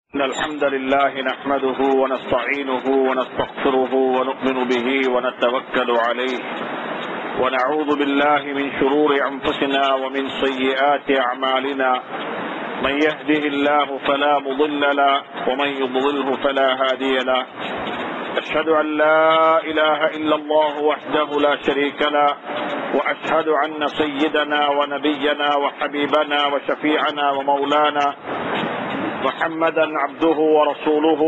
إن الحمد لله نحمده ونستعينه ونستغفره ونؤمن به ونتوكل عليه ونعوذ بالله من شرور أنفسنا ومن سيئات أعمالنا من يهده الله فلا مضل له ومن يضلله فلا هادي له أشهد أن لا إله إلا الله وحده لا شريك له وأشهد أن سيدنا ونبينا وحبيبنا وشفيعنا ومولانا محمدا عبده ورسوله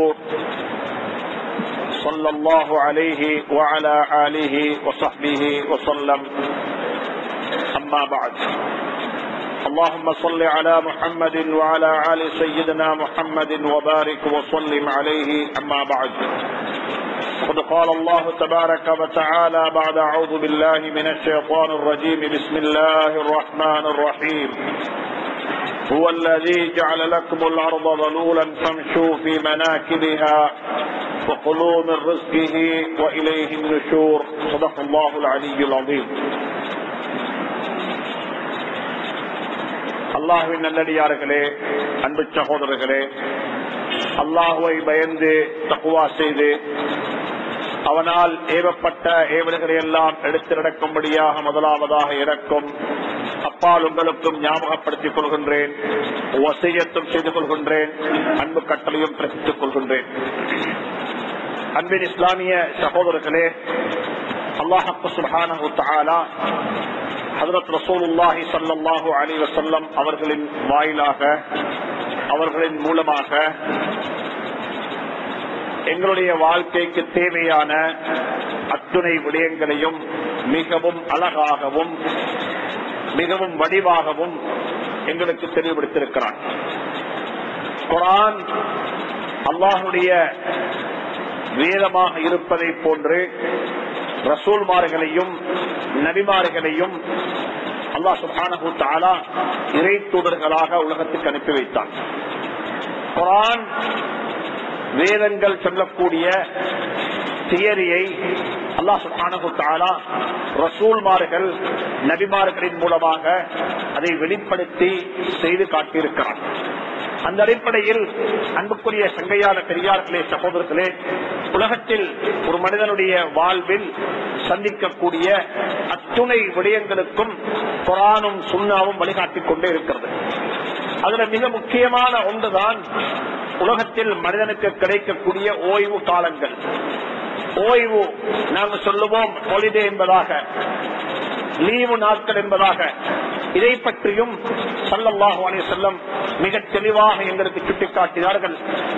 صلى الله عليه وعلى آله وصحبه وسلم أما بعد اللهم صل على محمد وعلى آل سيدنا محمد وبارك وسلم عليه أما بعد قد قال الله تبارك وتعالى بعد أعوذ بالله من الشيطان الرجيم بسم الله الرحمن الرحيم هو الذي جعل لكم الأرض ظلولا فامشوا في مناكبها وكلوا من رزقه وإليه النشور صدق الله العلي العظيم அல்லாஹுவின் நல்லடியார்களே அன்பு சகோதரர்களே அல்லாஹுவை பயந்து தக்குவா செய்து அவனால் ஏவப்பட்ட ஏவல்களை எல்லாம் எடுத்து நடக்கும்படியாக முதலாவதாக இறக்கும் அப்பால் உங்களுக்கும் ஞாபகப்படுத்திக் கொள்கின்றேன் வசியத்தும் செய்து கொள்கின்றேன் அன்பு கட்டளையும் பிரசித்துக் கொள்கின்றேன் அன்பின் இஸ்லாமிய சகோதரர்களே அல்லாஹப்பு சுபானு தாலா ஹதரத் ரசூலுல்லாஹி சல்லாஹூ அலி வசல்லம் அவர்களின் வாயிலாக அவர்களின் மூலமாக எங்களுடைய வாழ்க்கைக்கு தேவையான அத்துணை விடயங்களையும் மிகவும் அழகாகவும் மிகவும் வடிவாகவும் எங்களுக்கு தெளிவுபடுத்தியிருக்கிறான் குரான் அல்லாஹுடைய வேதமாக இருப்பதை போன்று ரசூல்மார்களையும் நபிமார்களையும் அல்லாஹ் சுபானு தாலா இறை தூதர்களாக உலகத்துக்கு அனுப்பி வைத்தான் குரான் வேதங்கள் சொல்லக்கூடிய தியரியை அல்லா சுபானு தாலா ரசூல்மார்கள் நபிமார்களின் மூலமாக அதை வெளிப்படுத்தி செய்து காட்டியிருக்கிறார் அந்த அடிப்படையில் அன்புக்குரிய சங்கையான பெரியார்களே சகோதரர்களே உலகத்தில் ஒரு மனிதனுடைய வாழ்வில் சந்திக்கக்கூடிய அத்துணை விடயங்களுக்கும் குரானும் சுண்ணாவும் வழிகாட்டிக் கொண்டே இருக்கிறது அதுல மிக முக்கியமான ஒன்றுதான் உலகத்தில் மனிதனுக்கு கிடைக்கக்கூடிய ஓய்வு காலங்கள் ஓய்வு நாங்கள் சொல்லுவோம் ஹாலிடே என்பதாக லீவு நாட்கள் என்பதாக இதை பற்றியும் சல்லல்லாஹு அலைஹி செல்லம் மிக தெளிவாக எங்களுக்கு சுட்டிக்காட்டினார்கள்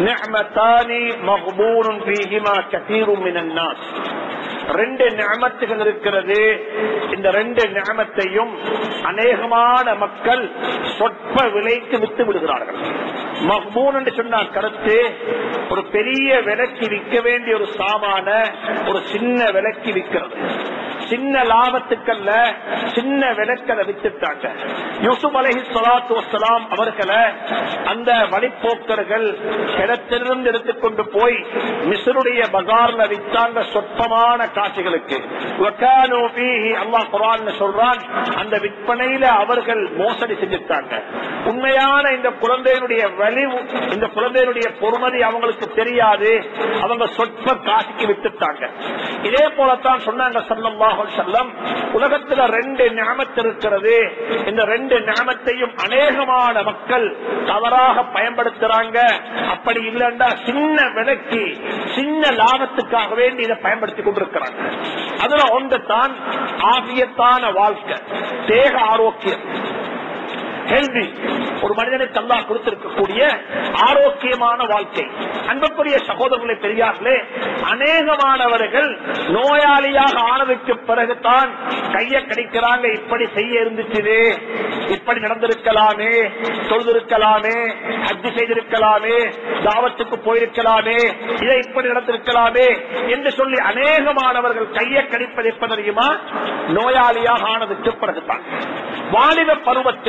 ரெண்டு நியமத்துகள் இருக்கிறது இந்த ரெண்டு நியமத்தையும் அநேகமான மக்கள் சொற்ப விலைக்கு வித்து விடுகிறார்கள் மஹ்பூன் என்று சொன்ன கருத்து ஒரு பெரிய விலைக்கு விற்க வேண்டிய ஒரு சாமான ஒரு சின்ன விலைக்கு விற்கிறது சின்ன லாபத்துக்கல்ல சின்ன விளக்கலை வித்துட்டாங்க யூசுப் அலஹி சலாத்து வசலாம் அவர்களை அந்த வழிப்போக்கர்கள் கிடத்திலிருந்து எடுத்துக்கொண்டு போய் மிசருடைய பகார்ல வித்தாங்க சொற்பமான காட்சிகளுக்கு அல்லாஹ் குரான் சொல்றான் அந்த விற்பனையில அவர்கள் மோசடி செஞ்சுட்டாங்க உண்மையான இந்த குழந்தையினுடைய வலிவு இந்த குழந்தையினுடைய பொறுமதி அவங்களுக்கு தெரியாது அவங்க சொற்ப காசிக்கு வித்துட்டாங்க இதே போலத்தான் சொன்னாங்க சல்லம்மா செல்லம் உலகத்துல ரெண்டு ஞாபகத்து இருக்கிறது இந்த ரெண்டு ஞாபகத்தையும் அநேகமான மக்கள் தவறாக பயன்படுத்துறாங்க அப்படி இல்லைண்டா சின்ன விலைக்கு சின்ன லாபத்துக்காக வேண்டி இதை பயன்படுத்தி கொண்டிருக்கிறாங்க அதுல ஒன்று தான் ஆகியத்தான வாழ்க்கை தேக ஆரோக்கியம் ஹெல்தி ஒரு மனிதனுக்கு அல்லா கொடுத்திருக்கக்கூடிய ஆரோக்கியமான வாழ்க்கை அன்புக்குரிய சகோதரர்களை பெரியார்களே அநேகமானவர்கள் நோயாளியாக ஆனதுக்கு பிறகுதான் கைய கடிக்கிறாங்க இப்படி செய்ய இருந்துச்சு இப்படி நடந்திருக்கலாமே தொழுதிருக்கலாமே அஜி செய்திருக்கலாமே தாவத்துக்கு போயிருக்கலாமே இதை இப்படி நடந்திருக்கலாமே என்று சொல்லி அநேகமானவர்கள் கையை கடிப்பது எப்ப தெரியுமா நோயாளியாக ஆனதுக்கு பிறகுதான் வாலிப பருவத்தில்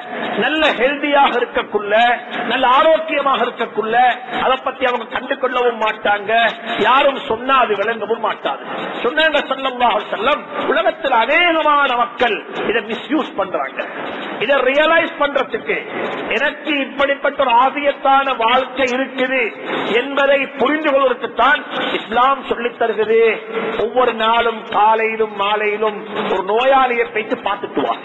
நல்ல ஹெல்தியாக இருக்கக்குள்ள நல்ல ஆரோக்கியமாக இருக்கக்குள்ள அதை பத்தி அவங்க கண்டு கொள்ளவும் மாட்டாங்க யாரும் சொன்னா அது விளங்கவும் மாட்டாது சொன்னாங்க ஸல்லல்லாஹு அலைஹி வஸல்லம் உலகத்தில் அநேகமான மக்கள் இதை மிஸ்யூஸ் பண்றாங்க இதை ரியலைஸ் பண்றதுக்கு எனக்கு இப்படிப்பட்ட ஒரு ஆசியத்தான வாழ்க்கை இருக்குது என்பதை புரிந்து கொள்வதற்கு தான் இஸ்லாம் சொல்லித் தருகிறது ஒவ்வொரு நாளும் காலையிலும் மாலையிலும் ஒரு நோயாளியை வைத்து பார்த்துட்டு வா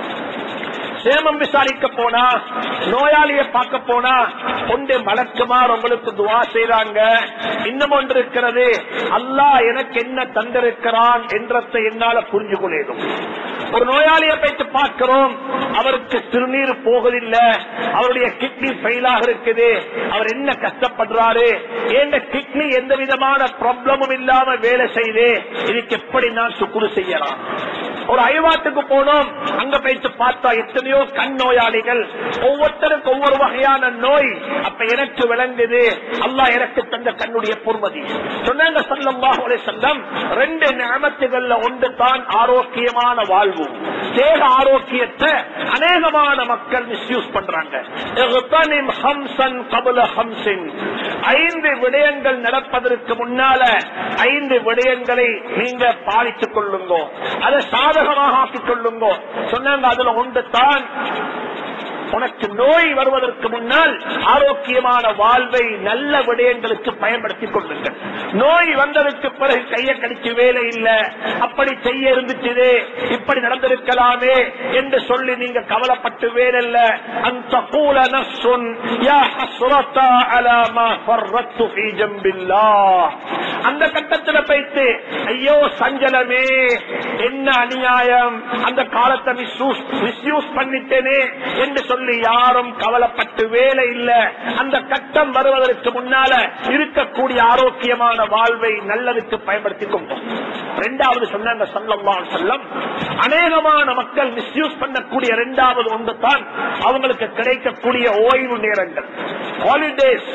சேமம் விசாரிக்க போனா நோயாளியை பார்க்க போனா ஒன்று மலக்குமார் உங்களுக்கு துவா செய்றாங்க இன்னும் ஒன்று இருக்கிறது அல்லாஹ் எனக்கு என்ன தந்திருக்கிறான் என்றதை என்னால புரிஞ்சு கொள்ளேதும் ஒரு நோயாளியை வைத்து பார்க்கிறோம் அவருக்கு சிறுநீர் போவதில்லை அவருடைய கிட்னி ஃபெயிலாக இருக்குது அவர் என்ன கஷ்டப்படுறாரு எந்த கிட்னி எந்த விதமான ப்ராப்ளமும் இல்லாம வேலை செய்து இதுக்கு எப்படி நான் சுக்குரு செய்யலாம் ஒரு ஐவாட்டுக்கு போனோம் அங்க போயிட்டு பார்த்தா எத்தனையோ கண் நோயாளிகள் ஒவ்வொருத்தருக்கு ஒவ்வொரு வகையான நோய் அப்ப எனக்கு விளங்குது அல்லாஹ் எனக்கு தந்த கண்ணுடைய பொறுமதி சொன்னாங்க ஸல்லல்லாஹு அலைஹி வஸல்லம் ரெண்டு நியமத்துகள்ல ஒன்று தான் ஆரோக்கியமான வாழ்வு தேக ஆரோக்கியத்தை அநேகமான மக்கள் மிஸ்யூஸ் பண்றாங்க இக்தனிம் ஹம்சன் கபல ஹம்சின் ஐந்து விடயங்கள் நடப்பதற்கு முன்னால ஐந்து விடயங்களை நீங்க பாலித்துக் கொள்ளுங்க அதை சாதகமாக ஆக்கிக் கொள்ளுங்க சொன்னாங்க அதுல ஒன்று தான் உனக்கு நோய் வருவதற்கு முன்னால் ஆரோக்கியமான வாழ்வை நல்ல விடயங்களுக்கு பயன்படுத்திக் கொள்ளுங்கள் நோய் வந்ததற்கு பிறகு கையை கடிச்சு வேலை இல்ல அப்படி செய்ய இருந்துச்சு இப்படி நடந்திருக்கலாமே என்று சொல்லி நீங்க கவலைப்பட்டு வேலைல்ல அந்த கூல நஸ்ஸுன் யா ஹஸ்ரத்தா அலா மா ஃபர்ரத்து ஃபீ ஜம்பில்லாஹ் அந்த கட்டத்துல போயிட்டு ஐயோ சஞ்சலமே என்ன அநியாயம் அந்த காலத்தை மிஸ்யூஸ் மிஸ்யூஸ் பண்ணிட்டேனே என்று சொல்லி யாரும் கவலைப்பட்டு வேலை இல்ல அந்த கட்டம் வருவதற்கு முன்னால இருக்கக்கூடிய ஆரோக்கியமான வாழ்வை நல்லதுக்கு பயன்படுத்திக் கொண்டோம் இரண்டாவது சொன்னாங்க ஸல்லல்லாஹு அலைஹி வஸல்லம் அநேகமான மக்கள் மிஸ்யூஸ் பண்ணக்கூடிய இரண்டாவது ஒன்று தான் அவங்களுக்கு கிடைக்கக்கூடிய ஓய்வு நேரங்கள் ஹாலிடேஸ்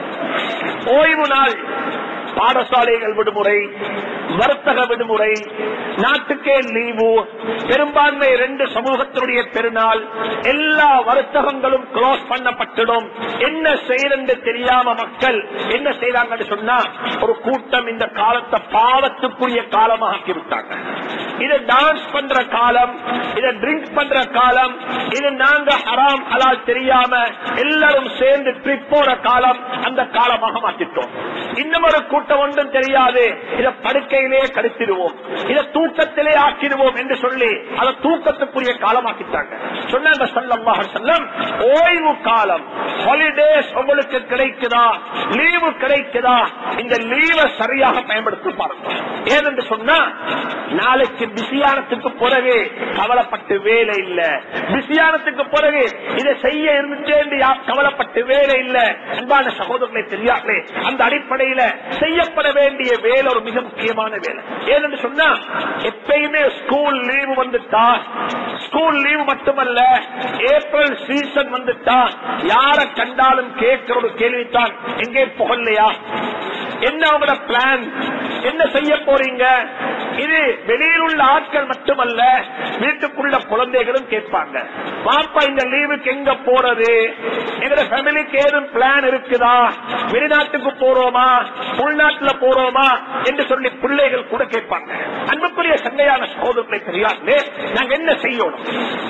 ஓய்வு நாள் பாடசாலைகள் விடுமுறை வர்த்தக விடுமுறை நாட்டுக்கே லீவு பெரும்பான்மை ரெண்டு சமூகத்தினுடைய பெருநாள் எல்லா வர்த்தகங்களும் க்ளோஸ் பண்ணப்பட்டிடும் என்ன செய்யறது தெரியாம மக்கள் என்ன செய்யறாங்கன்னு சொன்னா ஒரு கூட்டம் இந்த காலத்தை பாவத்துக்குரிய காலமாக ஆக்கி விட்டாங்க இது டான்ஸ் பண்ற காலம் இதை ட்ரிங்க் பண்ற காலம் இது நாங்க ஹராம் ஹலால் தெரியாம எல்லாரும் சேர்ந்து ட்ரிப் போற காலம் அந்த காலமாக மாத்திட்டோம் இன்னும் ஒரு கூட்டம் ஒன்றும் தெரியாது இதை படுக்கையிலே கடித்திடுவோம் இதை தூக்கத்திலே ஆக்கிடுவோம் என்று சொல்லி அதை தூக்கத்துக்குரிய காலமாக்கிட்டாங்க சொன்னாங்க ஸல்லல்லாஹு அலைஹி வஸல்லம் ஓய்வு காலம் ஹாலிடேஸ் உங்களுக்கு கிடைக்குதா லீவு கிடைக்குதா இந்த லீவை சரியாக பயன்படுத்தி பாருங்க ஏனென்று சொன்னா நாளைக்கு பிஸியானத்துக்கு பிறகு கவலைப்பட்டு வேலை இல்ல பிஸியானத்துக்கு பிறகு இதை செய்ய இருந்துச்சே என்று யா- கவலைப்பட்டு வேலை இல்ல அன்பான சகோதரர்களை தெரியாங்களே அந்த அடிப்படையில செய்யப்பட வேண்டிய வேலை ஒரு மிக முக்கியமான வேலை ஏனென்று சொன்னா எப்பயுமே ஸ்கூல் லீவு வந்துட்டா ஸ்கூல் லீவு மட்டுமல்ல ஏப்ரல் சீசன் வந்துட்டா யார கண்டாலும் கேட்கிற ஒரு கேள்வித்தான் எங்கே புகழ்லையா என்ன அவங்களோட பிளான் என்ன செய்ய போறீங்க இது வெளியில் உள்ள ஆட்கள் மட்டுமல்ல வீட்டுக்குள்ள குழந்தைகளும் கேட்பாங்க பாப்பா இந்த லீவுக்கு எங்க போறது எங்க ஃபேமிலிக்கு ஏதும் பிளான் இருக்குதா வெளிநாட்டுக்கு போறோமா உள்நாட்டுல போறோமா என்று சொல்லி பிள்ளைகள் கூட கேட்பாங்க அன்புக்குரிய சண்டையான சகோதரர்களை தெரியாமலே நாங்க என்ன செய்யணும்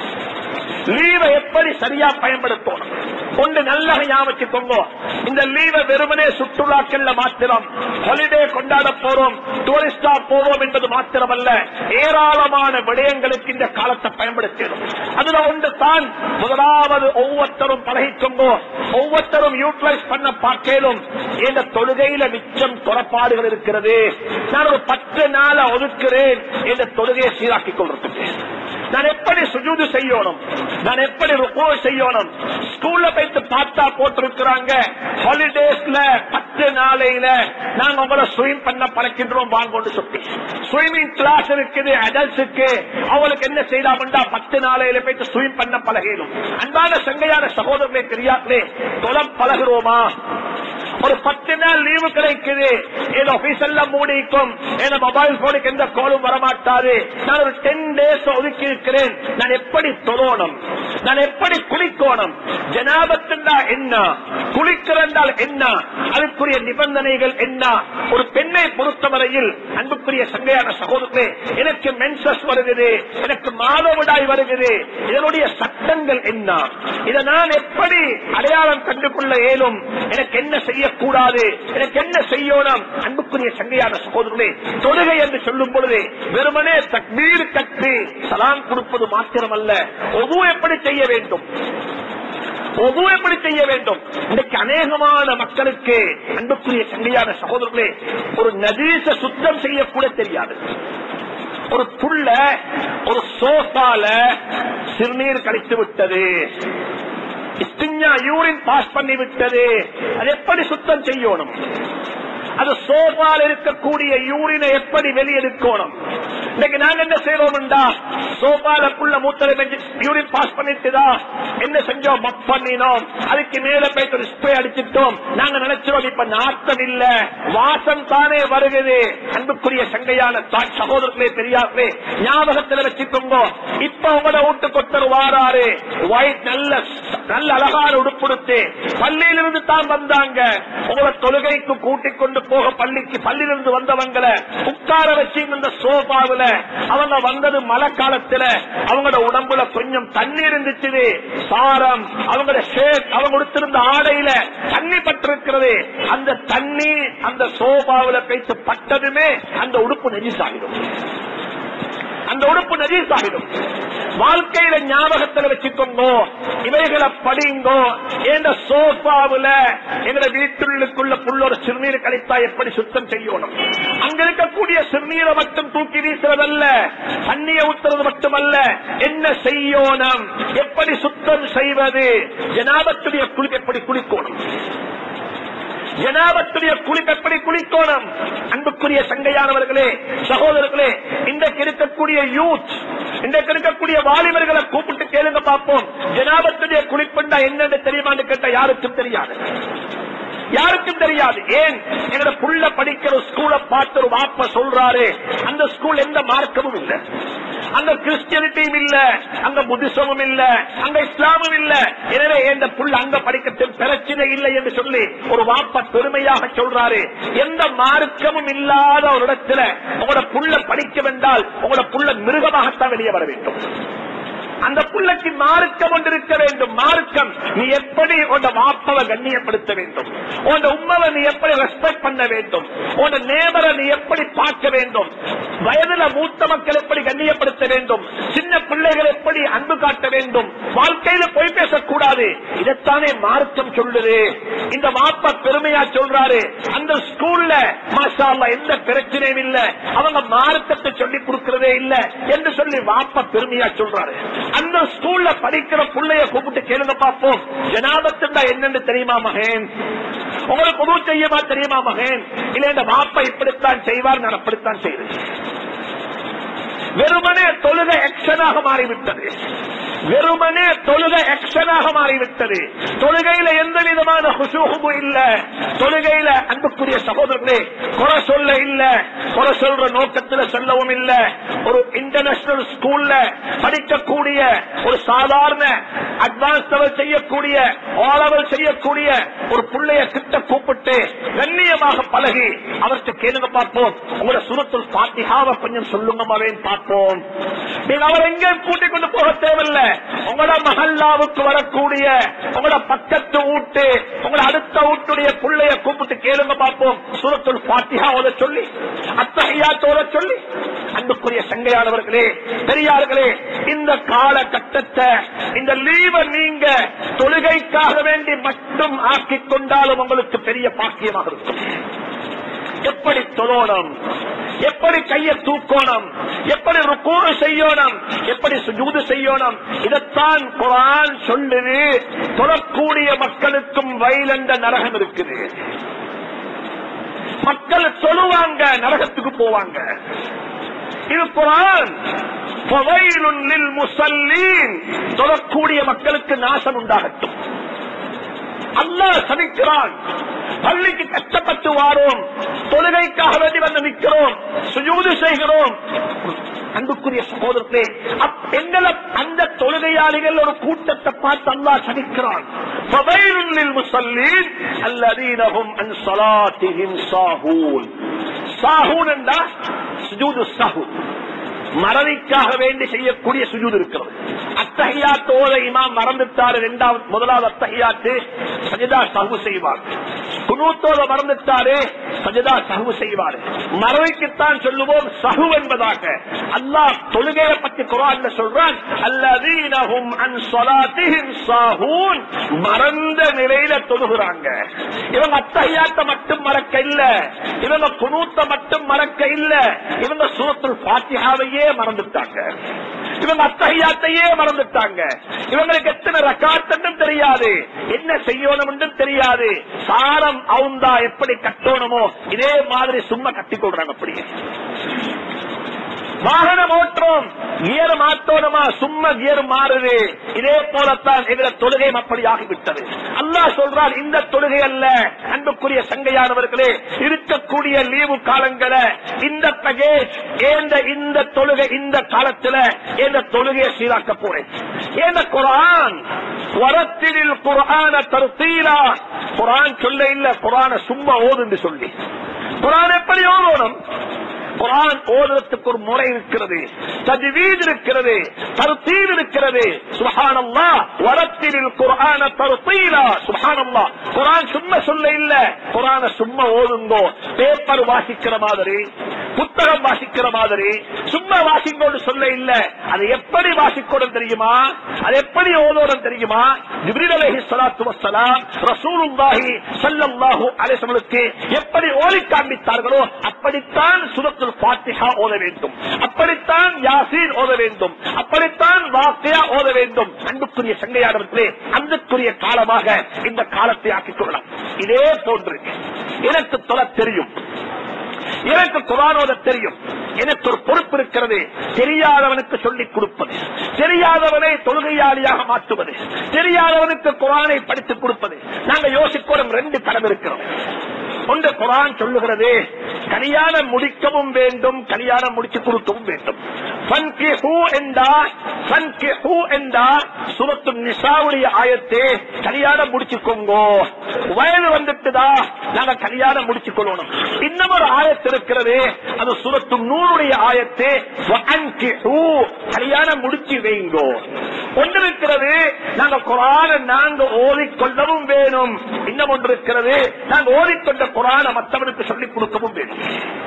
லீவை எப்படி சரியா பயன்படுத்தணும் ஒன்று நல்ல ஞாபகிக்கோங்க இந்த லீவை வெறுமனே சுற்றுலாக்கள்ல மாத்திரம் ஹாலிடே கொண்டாட போறோம் டூரிஸ்டா போவோம் என்பது மாத்திரமல்ல ஏராளமான விடயங்களுக்கு இந்த காலத்தை பயன்படுத்தணும் அதுல ஒன்று தான் முதலாவது ஒவ்வொருத்தரும் பழகிக்கோங்க ஒவ்வொருத்தரும் யூட்டிலைஸ் பண்ண பார்க்கலும் இந்த தொழுகையில மிச்சம் புறப்பாடுகள் இருக்கிறது நான் ஒரு பத்து நாளை ஒதுக்குறேன் இந்த தொழுகையை சீராக்கிக் கொள்றதுக்கு நான் எப்படி சுஜூது செய்யணும் நான் எப்படி ருக்கோ செய்யணும் ஸ்கூல்ல போயிட்டு பார்த்தா போட்டிருக்கிறாங்க ஹாலிடேஸ்ல பத்து நாளையில நாங்க உங்களை ஸ்விம் பண்ண பழக்கின்றோம் வாங்கொண்டு சொல்லி ஸ்விமிங் கிளாஸ் இருக்குது அடல்ட்ஸுக்கு அவங்களுக்கு என்ன செய்யலாம்டா பத்து நாளையில போயிட்டு ஸ்விம் பண்ண பழகிடும் அன்பான சங்கையான சகோதரர்களே தெரியாதே தொலம் பழகிறோமா ஒரு பத்து நாள் லீவு கிடைக்குது என் ஆபீஸ் எல்லாம் மூடிக்கும் என் மொபைல் போனுக்கு எந்த கோலும் வரமாட்டாது நான் ஒரு டென் டேஸ் ஒதுக்கி இருக்கிறேன் நான் எப்படி தொழணும் நான் எப்படி குளிக்கோணும் ஜனாபத்துண்டா என்ன குளிக்கிறண்டால் என்ன அதுக்குரிய நிபந்தனைகள் என்ன ஒரு பெண்ணை பொறுத்தவரையில் அன்புக்குரிய சங்கையான சகோதரர்களே எனக்கு மென்சஸ் வருகிறது எனக்கு மாதவிடாய் வருகிறது இதனுடைய சட்டங்கள் என்ன இதை நான் எப்படி அடையாளம் கண்டுகொள்ள இயலும் எனக்கு என்ன செய்யக்கூடாது எனக்கு என்ன செய்யணும் அன்புக்குரிய சங்கையான சகோதரர்களே தொழுகை என்று சொல்லும் பொழுது வெறுமனே தக்பீர் கட்டி சலாம் கொடுப்பது மாத்திரமல்ல ஒவ்வொரு எப்படி செய்ய வேண்டும் ஒவ்வொரு எப்படி செய்ய வேண்டும் இன்றைக்கு அநேகமான மக்களுக்கு அன்புக்குரிய சங்கையான சகோதரர்களே ஒரு நதீச சுத்தம் செய்யக்கூட தெரியாது ஒரு புள்ள ஒரு சோஃபால சிறுநீர் கழித்து விட்டது இஸ்திஞ்சா யூரின் பாஸ் பண்ணி விட்டது அது எப்படி சுத்தம் செய்யணும் அது சோஃபால் இருக்கக்கூடிய யூரினை எப்படி வெளியெடுக்கணும் இன்னைக்கு நாங்க என்ன செய்வோம்டா சோஃபாலக்குள்ள மூத்தரை யூரின் பாஸ் பண்ணிட்டுதா என்ன செஞ்சோம் மப் பண்ணினோம் அதுக்கு மேல போயிட்டு ஒரு ஸ்ப்ரே அடிச்சிட்டோம் நாங்க நினைச்சிரோம் இப்ப நாட்டம் இல்ல வாசம் தானே வருகிறது அன்புக்குரிய சங்கையான தாய் சகோதரர்களே பெரியார்களே ஞாபகத்துல வச்சுக்கோங்க இப்ப உங்களோட வீட்டு கொத்தர் வாராரு ஒயிட் நல்ல நல்ல அழகான உடுப்புடுத்து பள்ளியிலிருந்து தான் வந்தாங்க உங்களை தொழுகைக்கு கூட்டிக் கொண்டு போக பள்ளிக்கு பள்ளியிலிருந்து வந்தவங்களை உட்கார வச்சு இந்த சோபாவுல அவங்க வந்தது மழை காலத்துல அவங்களோட உடம்புல கொஞ்சம் தண்ணி இருந்துச்சு சாரம் அவங்களோட ஷேட் அவங்க கொடுத்திருந்த ஆடையில தண்ணி பட்டிருக்கிறது அந்த தண்ணி அந்த சோபாவுல பேச்சு பட்டதுமே அந்த உடுப்பு நெஜிசாகிடும் அந்த உடுப்பு நஜீசாகிடும் வாழ்க்கையில ஞாபகத்துல வச்சுக்கோங்க இவைகளை படிங்கோ என்ற சோஃபாவுல எங்க வீட்டுள்ளுக்குள்ள புள்ளொரு சிறுநீர் கழித்தா எப்படி சுத்தம் செய்யணும் அங்க இருக்கக்கூடிய சிறுநீரை மட்டும் தூக்கி வீசுறதல்ல தண்ணியை ஊத்துறது மட்டுமல்ல என்ன செய்யணும் எப்படி சுத்தம் செய்வது ஜனாபத்துடைய குளி எப்படி குளிக்கணும் ஜனாபத்துடைய குளிப்பு எப்படி குளிக்கோணும் அன்புக்குரிய சங்கையானவர்களே சகோதரர்களே இன்றைக்கு இருக்கக்கூடிய யூத் இன்றைக்கு இருக்கக்கூடிய வாலிபர்களை கூப்பிட்டு கேளுங்க பார்ப்போம் ஜனாபத்துடைய குளிப்புண்டா என்னன்னு தெரியுமான்னு கேட்ட யாருக்கும் தெரியாது யாருக்கும் தெரியாது ஏன் எங்க புள்ள படிக்கிற ஸ்கூலை பார்த்து ஒரு வாப்ப சொல்றாரு அந்த ஸ்கூல் எந்த மார்க்கமும் இல்ல அங்க கிறிஸ்டியனிட்டியும் இல்ல அங்க புத்திசமும் இல்ல அங்க இஸ்லாமும் இல்ல எனவே இந்த புள்ள அங்க படிக்கிறது பிரச்சனை இல்லை என்று சொல்லி ஒரு வாப்ப பெருமையாக சொல்றாரு எந்த மார்க்கமும் இல்லாத ஒரு இடத்துல உங்களோட புள்ள படிக்க வேண்டால் உங்களோட புள்ள மிருகமாகத்தான் வெளியே வர வேண்டும் அந்த புள்ளைக்கு மார்க்கம் ஒன்று இருக்க வேண்டும் மார்க்கம் நீ எப்படி உன் வாப்பவை கண்ணியப்படுத்த வேண்டும் உன் உம்மவை நீ எப்படி ரெஸ்பெக்ட் பண்ண வேண்டும் உன் நேபரை நீ எப்படி பார்க்க வேண்டும் வயதுல மூத்த மக்கள் எப்படி கண்ணியப்படுத்த வேண்டும் சின்ன பிள்ளைகள் எப்படி அன்பு காட்ட வேண்டும் வாழ்க்கையில போய் பேசக்கூடாது இதைத்தானே மார்க்கம் சொல்லுது இந்த வாப்ப பெருமையா சொல்றாரு அந்த ஸ்கூல்ல மாஷா அல்லாஹ் எந்த பிரச்சனையும் இல்ல அவங்க மார்க்கத்தை சொல்லி கொடுக்கிறதே இல்ல என்று சொல்லி வாப்ப பெருமையா சொல்றாரு அந்த ஸ்கூல்ல படிக்கிற புள்ளைய கூப்பிட்டு கேளுங்க பார்ப்போம் ஜனாபத்துண்டா என்னன்னு தெரியுமா மகன் உங்களுக்கு உதவு செய்யுமா தெரியுமா மகன் இல்ல இந்த வாப்பா இப்படித்தான் செய்வார் நான் அப்படித்தான் செய்வேன் வெறுமனே தொழுக எக்ஷனாக மாறிவிட்டது வெறுமனே தொழுக எக்ஷனாக மாறிவிட்டது தொழுகையில எந்த விதமான ஹுசூகும் இல்ல தொழுகையில அன்புக்குரிய சகோதரர்களே குறை சொல்ல இல்ல குறை சொல்ற நோக்கத்துல சொல்லவும் இல்ல ஒரு இன்டர்நேஷனல் ஸ்கூல்ல படிக்கக்கூடிய ஒரு சாதாரண அட்வான்ஸ் லெவல் செய்யக்கூடிய ஓலவல் செய்யக்கூடிய ஒரு பிள்ளைய கிட்ட கூப்பிட்டு கண்ணியமாக பழகி அவர்கிட்ட கேளுங்க பார்ப்போம் உங்களோட சுரத்துல் பாத்திகாவை கொஞ்சம் சொல்லுங்க மகன் பார்ப்போம் நீங்க அவர் எங்கேயும் கூட்டிக் கொண்டு போக தேவையில்ல உங்களோட மஹல்லாவுக்கு வரக்கூடிய உங்களோட பக்கத்து வீட்டு உங்களோட அடுத்த வீட்டுடைய பிள்ளைய கூப்பிட்டு கேளுங்க பார்ப்போம் சூரத்துல் பாத்திகா ஓத சொல்லி அத்தகையாத்தோட சொல்லி அன்புக்குரிய சங்கையானவர்களே பெரியார்களே இந்த காலகட்டத்தை இந்த லீவை நீங்க தொழுகைக்காக வேண்டி மட்டும் ஆக்கிக் கொண்டாலும் உங்களுக்கு பெரிய பாக்கியமாக இருக்கும் எப்படி தொழணும் எப்படி கையை தூக்கணும் எப்படி ருக்கூறு செய்யணும் எப்படி சுஜூது செய்யணும் இதைத்தான் குரான் சொல்லுது தொழக்கூடிய மக்களுக்கும் வயலண்ட நரகம் இருக்குது மக்கள் தொழுவாங்க நரகத்துக்கு போவாங்க இது குரான் ஃபவைலுன் லில் முஸல்லீன் தொழக்கூடிய மக்களுக்கு நாசம் உண்டாகட்டும் அல்லாஹ் சபிக்கிறான் பள்ளிக்கு கஷ்டப்பட்டு வாரோம் தொழுகைக்காக வேண்டி வந்து நிற்கிறோம் சுஜூது செய்கிறோம் அன்புக்குரிய சகோதரர்களே அப்- எங்களை அந்த தொழுகையாளிகள் ஒரு கூட்டத்தை பார்த்து அல்லாஹ் சபிக்கிறான் فَوَيْلٌ لِلْمُصَلِّينَ الَّذِينَ هُمْ عَنْ صَلَاتِهِمْ سَاهُونَ சாஹூன் என்றா சுஜூது சஹு மறதிக்காக வேண்டி செய்யக்கூடிய சுஜூது இருக்கிறது அத்தகையாத்தோட இமாம் மறந்துட்டாரு இரண்டாவது முதலாவது அத்தகையாத்து சஜிதா சஹு செய்வார் குனூத்தோட மறந்துட்டாரு சஜிதா சஹு செய்வார் மறதிக்குத்தான் சொல்லுவோம் சஹு என்பதாக அல்லாஹ் தொழுகையை பற்றி குரான் சொல்றான் அல்லதீனஹும் அன் ஸலாத்திஹிம் சாஹூன் மறந்த நிலையில தொழுகிறாங்க இவங்க அத்தகையாத்த மட்டும் மறக்க இல்ல இவங்க குனூத்த மட்டும் மறக்க இல்ல இவங்க சூரத்துல் பாத்தியாவையே மறந்துட்டாங்க இவங்க அத்தகையாத்தையே மறந்துட்டாங்க இவங்களுக்கு எத்தனை ரக்காத்தன்னும் தெரியாது என்ன செய்யணும் தெரியாது சாரம் அவுந்தா எப்படி கட்டணுமோ இதே மாதிரி சும்மா கட்டி கொள்றாங்க அப்படியே வாகனம் ஓட்டுறோம் கியர் மாத்தோணுமா சும்மா கியர் மாறுது இதே போலத்தான் எங்களை தொழுகை அப்படி ஆகிவிட்டது அல்லாஹ் சொல்றார் இந்த தொழுகை அல்ல அன்புக்குரிய சங்கையானவர்களே இருக்கக்கூடிய லீவு காலங்களை இந்த பகேஜ் ஏந்த இந்த தொழுகை இந்த காலத்துல இந்த தொழுகையை சீராக்க போறேன் ஏந்த குரான் வரத்திலில் குரான தருத்தீரா குரான் சொல்ல இல்ல குரான சும்மா ஓதுன்னு சொல்லி குரான் எப்படி ஓதணும் குரான் ஓதுறதுக்கு ஒரு முறை இருக்கிறது தஜ்வீத் இருக்கிறது தருத்தீல் இருக்கிறது சுபஹானல்லா வரத்திலில் குர்ஆன தருத்தீலா சுபஹானல்லா குரான் சும்மா சொல்ல இல்ல குரான சும்மா ஓதுங்கோ பேப்பர் வாசிக்கிற மாதிரி புத்தகம் வாசிக்கிற மாதிரி சும்மா வாசிங்கோடு சொல்ல இல்ல அது எப்படி வாசிக்கணும் தெரியுமா அது எப்படி ஓதோடும் தெரியுமா ஜிப்ரீல் அலைஹி ஸலாத்து வஸ்ஸலாம் ரசூலுல்லாஹி ஸல்லல்லாஹு அலைஹி வஸல்லுக்கு எப்படி ஓதி காண்பித்தார்களோ அப்படித்தான் சூரத்துல் ஃபாத்திஹா ஓத வேண்டும் அப்படித்தான் யாசீன் ஓத வேண்டும் அப்படித்தான் வாக்கியா ஓத வேண்டும் அன்புக்குரிய சங்கையாளர்களே அன்புக்குரிய காலமாக இந்த காலத்தை ஆக்கிக் கொள்ளலாம் இதே போன்று எனக்கு தொலை தெரியும் எனக்கு குரானோத தெரியும் எனக்கு ஒரு பொறுப்பு இருக்கிறது தெரியாதவனுக்கு சொல்லிக் கொடுப்பது தெரியாதவனை தொழுகையாளியாக மாற்றுவது தெரியாதவனுக்கு குரானை படித்துக் கொடுப்பது நாங்க யோசிக்கிறோம் ரெண்டு கடமை இருக்கிறோம் ஒன்று குரான் சொல்லுகிறது கல்யாணம் முடிக்கவும் வேண்டும் கல்யாணம் முடிச்சு கொடுக்கவும் வேண்டும் ஃபன்கிஹு என்றா ஃபன்கிஹு என்றா சூரத்து நிசாவுடைய ஆயத்தே கல்யாணம் முடிச்சுக்கோங்கோ வயது வந்துட்டுதா நாங்க கல்யாணம் முடிச்சுக் கொள்ளணும் இன்னும் ஒரு ஆயத்து இருக்கிறது அது சூரத்து நூறுடைய ஆயத்தே வஅன்கிஹு கல்யாணம் முடிச்சு வைங்கோ ஒன்று இருக்கிறது நாங்க குரான நாங்க ஓதிக்கொள்ளவும் வேணும் இன்னும் ஒன்று இருக்கிறது நாங்க ஓதிக்கொண்ட குரான மற்றவனுக்கு சொல்லிக் கொடுக்கவும் வேணும்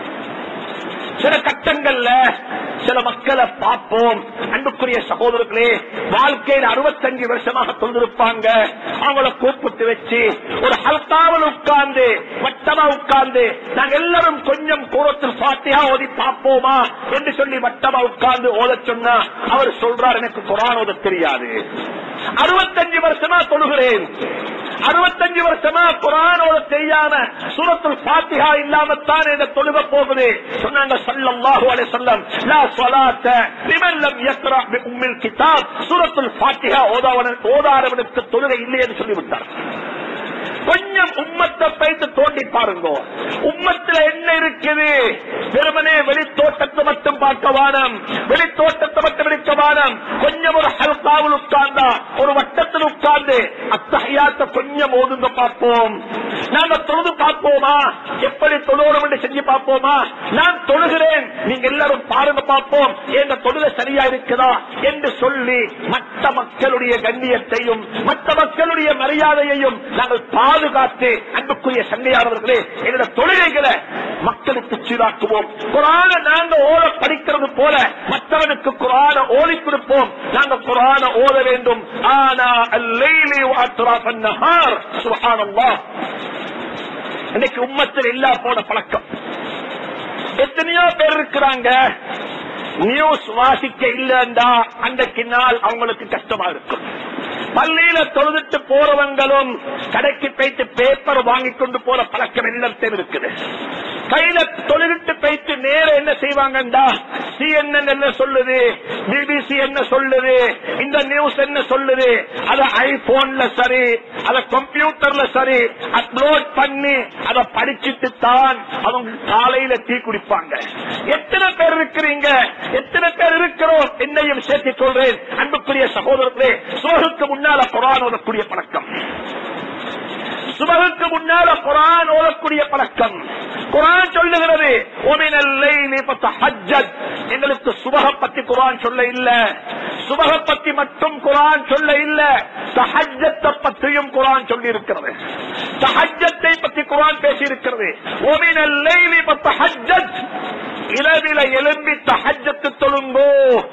சில கட்டங்கள்ல சில மக்களை பார்ப்போம் அன்புக்குரிய சகோதரர்களே வாழ்க்கையில் அறுபத்தஞ்சு வருஷமாக தொழிலிருப்பாங்க அவங்கள கூப்பிட்டு வச்சு ஒரு ஹல்காவில் உட்கார்ந்து வட்டமா உட்கார்ந்து நாங்க எல்லாரும் கொஞ்சம் கூறத்தில் பாத்தியா ஓதி பார்ப்போமா என்று சொல்லி வட்டமா உட்கார்ந்து ஓத சொன்னா அவர் சொல்றார் எனக்கு குரான் ஓத தெரியாது அறுபத்தஞ்சு வருஷமா தொழுகிறேன் அறுபத்தஞ்சு வருஷமா குரானோட தெரியாம சூரத்துல் பாத்திஹா இல்லாமத்தான் என்ன தொழுக போகுது சொன்னாங்க ஸல்லல்லாஹு அலைஹி வஸல்லம் லா ஸலாத்த லிமன் லம் யக்ரா பி உம்மில் கிதாப் சூரத்துல் பாத்திஹா ஓதாவன ஓதாதவனுக்கு தொழுகை இல்லை என்று சொல்லிவிட்டார் கொஞ்சம் உம்மத்தை பைத்து தோண்டி பாருங்க உம்மத்துல என்ன இருக்குது வெறுமனே வெளித்தோட்டத்தை மட்டும் பார்க்க வானம் வெளித்தோட்டத்தை மட்டும் எடுக்க வானம் கொஞ்சம் ஒரு ஹல்காவில் உட்கார்ந்தா ஒரு வட்டத்தில் உட்கார்ந்து அத்தகையாத்த கொஞ்சம் ஓதுங்க பார்ப்போம் நாங்க தொழுது பார்ப்போமா எப்படி தொழுகிறோம் என்று செஞ்சு பார்ப்போமா நான் தொழுகிறேன் நீங்க எல்லாரும் பாருங்க பார்ப்போம் எங்க தொழுகை சரியா இருக்குதா என்று சொல்லி மற்ற மக்களுடைய கண்ணியத்தையும் மற்ற மக்களுடைய மரியாதையையும் நாங்கள் பாதுகாத்து அன்புக்குரிய சண்டையாளர்களே எங்களோட தொழுகைகளை மக்களுக்கு சீராக்குவோம் குரான நாங்க ஓத படிக்கிறது போல மற்றவனுக்கு குரான ஓதி கொடுப்போம் நாங்க குரான ஓத வேண்டும் ஆனா அல்லைலி வாத்ராஃப் அந்நஹார் சுப்ஹானல்லாஹ் இன்னைக்கு உம்மத்தில் இல்லா போன பழக்கம் எத்தனையோ பேர் இருக்கிறாங்க நியூஸ் வாசிக்க இல்லண்டா அன்றைக்கு நாள் அவங்களுக்கு கஷ்டமா இருக்கும் பள்ளியில தொழுதுட்டு போறவங்களும் கடைக்கு போயிட்டு பேப்பர் வாங்கி கொண்டு போற பழக்கம் எல்லாத்தையும் இருக்குது கையில தொழிலிட்டு போயிட்டு நேர என்ன செய்வாங்கண்டா சிஎன்என் என்ன சொல்லுது பிபிசி என்ன சொல்லுது இந்த நியூஸ் என்ன சொல்லுது அத ஐபோன்ல சரி அத கம்ப்யூட்டர்ல சரி அப்லோட் பண்ணி அதை படிச்சுட்டு தான் அவங்க காலையில டீ குடிப்பாங்க எத்தனை பேர் இருக்கிறீங்க எத்தனை பேர் இருக்கிறோம் என்னையும் சேர்த்து சொல்றேன் அன்புக்குரிய சகோதரர்களே சோகுக்கு முன்னால குரான் ஓதக்கூடிய பழக்கம் சுபகுக்கு முன்னால குரான் ஓதக்கூடிய பழக்கம் குரான் சொல்லுகிறது ஒமினல் லைலி ஃபதஹஜ்ஜத். எங்களுக்கு சுபக பத்தி குரான் சொல்ல இல்ல சுபக பத்தி மட்டும் குரான் சொல்ல இல்ல தஹஜத்தை பற்றியும் குரான் சொல்லி இருக்கிறது தஹஜத்தை பத்தி குரான் பேசி இருக்கிறது ஒமினல் லைலி ஃபதஹஜ்ஜத். இரவில எழும்பி தஹஜத்து தொழுங்கோ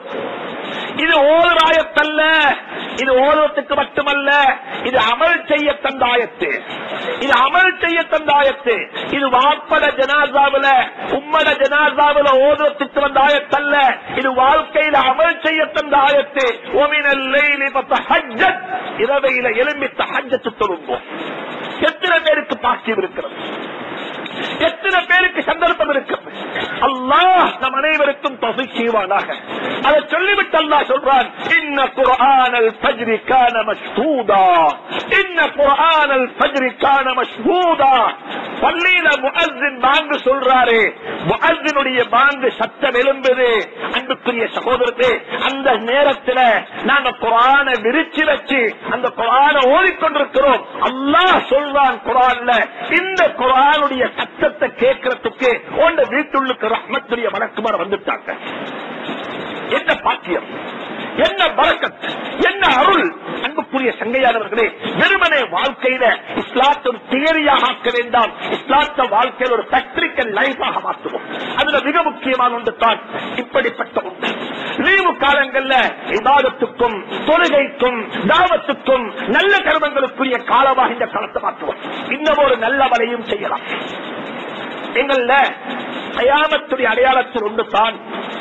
இது ஓதுராயத்தல்ல இது ஓதுவத்துக்கு மட்டுமல்ல இது அமல் செய்ய தந்தாயத்து இது அமல் செய்ய தந்தாயத்து இது வாப்பட ஜனாசாவில உம்மட ஜனாசாவில ஓதுவத்துக்கு வந்த ஆயத்தல்ல இது வாழ்க்கையில அமல் செய்ய தந்த ஆயத்து ஓமினல் லைலி ஃபதஹஜ்ஜத். இரவையில எழும்பி தஹஜத்து தொழும்போம் எத்தனை பேருக்கு பாக்கியம் இருக்கிறது எத்தனை பேருக்கு சந்தர்ப்பம் இருக்கிறது அல்லாஹ் நம் அனைவருக்கும் தொகை செய்வானாக அதை சொல்லிவிட்டு அல்லாஹ் சொல்றான் இன்ன குர்ஆனல் ஃபஜ்ரி கான மஷ்ஹூதா இன்ன குர்ஆனல் ஃபஜ்ரி கான மஷ்ஹூதா பள்ளியில முஅஸ்ஸின் பாங்கு சொல்றாரு முஅஸ்ஸினுடைய பாங்கு சத்தம் எழும்புது அன்புக்குரிய சகோதரத்தே அந்த நேரத்துல நாங்க குர்ஆனை விரிச்சு வச்சு அந்த குர்ஆனை ஓதிக்கொண்டிருக்கிறோம் அல்லாஹ் சொல்றான் குர்ஆன்ல இந்த குர்ஆனுடைய சத்தத்தை கேட்கறதுக்கு உங்க வீட்டுள்ளுக்கு ரஹ்மத்துடைய வழக்குமார் வந்துட்டாங்க என்ன பாக்கியம் என்ன பரக்கத் என்ன அருள் அன்புக்குரிய சங்கையானவர்களே வெறுமனே வாழ்க்கையில இஸ்லாத்தை ஒரு தியரியாக ஆக்க வேண்டாம் இஸ்லாத்த வாழ்க்கையில் ஒரு பிராக்டிக்கல் லைஃபாக மாற்றுவோம் அதுல மிக முக்கியமான ஒன்று தான் இப்படிப்பட்ட ஒன்று லீவு காலங்கள்ல இபாதத்துக்கும் தொழுகைக்கும் தாவத்துக்கும் நல்ல கர்மங்களுக்குரிய காலமாக இந்த காலத்தை மாற்றுவோம் இன்னும் ஒரு நல்ல வலையும் செய்யலாம் எங்கள்ல கயாமத்துடைய அடையாளத்தில் ஒன்று தான்